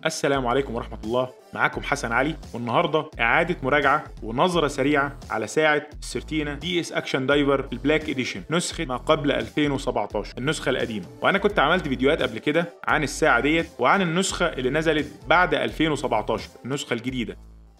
السلام عليكم ورحمة الله معاكم حسن علي والنهاردة إعادة مراجعة ونظرة سريعة على ساعة السيرتينا دي اس اكشن دايفر البلاك اديشن نسخة ما قبل 2017 النسخة القديمة وأنا كنت عملت فيديوهات قبل كده عن الساعة ديت وعن النسخة اللي نزلت بعد 2017 النسخة الجديدة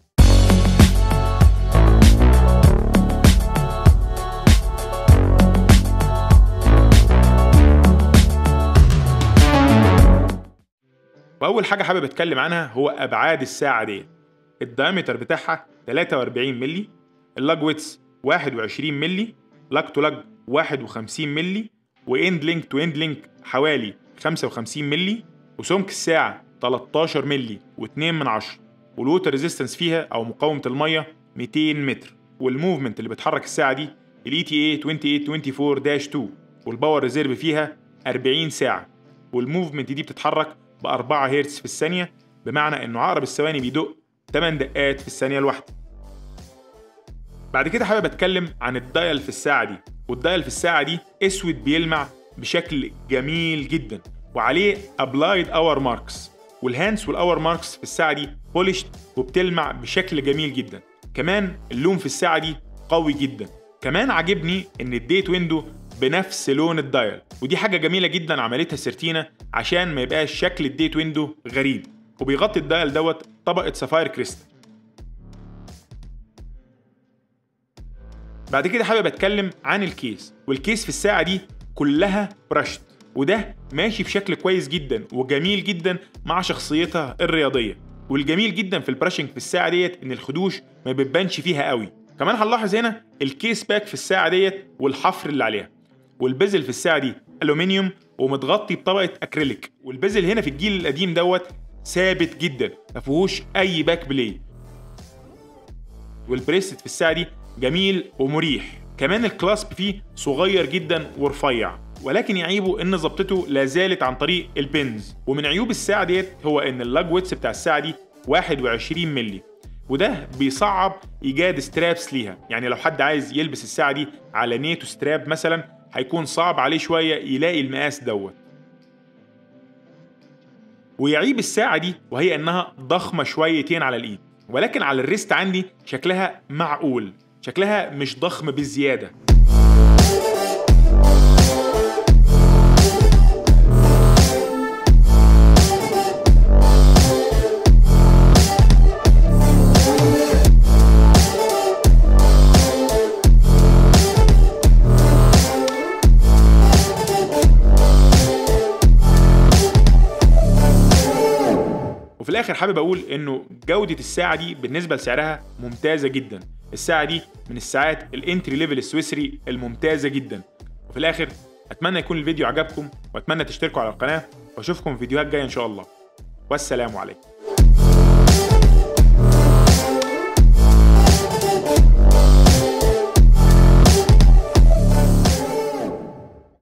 واول حاجه حابب اتكلم عنها هو ابعاد الساعه دي الدايمتر بتاعها 43 مللي اللاج ويتس 21 مللي لاج تو لاج 51 مللي واند لينك تو اند لينك حوالي 55 مللي وسمك الساعه 13 مللي و2 من 10 والووتر ريزيستنس فيها او مقاومه الميه 200 متر والموفمنت اللي بتحرك الساعه دي الاي تي اي 2824 2 والباور ريزيرف فيها 40 ساعه والموفمنت دي بتتحرك ب 4 هرتز في الثانية بمعنى إنه عقرب الثواني بيدق 8 دقات في الثانية الواحدة. بعد كده حابب أتكلم عن الدايل في الساعة دي، والدايل في الساعة دي أسود بيلمع بشكل جميل جدا وعليه أبلايد أور ماركس والهانس والأور ماركس في الساعة دي بولشت وبتلمع بشكل جميل جدا. كمان اللون في الساعة دي قوي جدا. كمان عاجبني إن الديت ويندو بنفس لون الدايل ودي حاجة جميلة جدا عملتها سيرتينا عشان ما يبقاش شكل الديت ويندو غريب وبيغطي الدايل دوت طبقة سفاير كريستال بعد كده حابب اتكلم عن الكيس والكيس في الساعة دي كلها برشت وده ماشي بشكل كويس جدا وجميل جدا مع شخصيتها الرياضية والجميل جدا في البراشنج في الساعة ديت ان الخدوش ما بتبانش فيها قوي كمان هنلاحظ هنا الكيس باك في الساعة ديت والحفر اللي عليها والبزل في الساعه دي الومنيوم ومتغطي بطبقه اكريليك والبزل هنا في الجيل القديم دوت ثابت جدا ما فيهوش اي باك بلاي والبريست في الساعه دي جميل ومريح كمان الكلاسب فيه صغير جدا ورفيع ولكن يعيبه ان ظبطته لا زالت عن طريق البنز ومن عيوب الساعه ديت هو ان اللاج ويتس بتاع الساعه دي 21 مللي وده بيصعب ايجاد سترابس ليها يعني لو حد عايز يلبس الساعه دي على نيتو ستراب مثلا هيكون صعب عليه شوية يلاقي المقاس دوت ويعيب الساعة دي وهي إنها ضخمة شويتين على الإيد ولكن على الريست عندي شكلها معقول شكلها مش ضخم بالزيادة وفي الاخر حابب اقول انه جوده الساعه دي بالنسبه لسعرها ممتازه جدا الساعه دي من الساعات الانتري ليفل السويسري الممتازه جدا وفي الاخر اتمنى يكون الفيديو عجبكم واتمنى تشتركوا على القناه واشوفكم في فيديوهات جايه ان شاء الله والسلام عليكم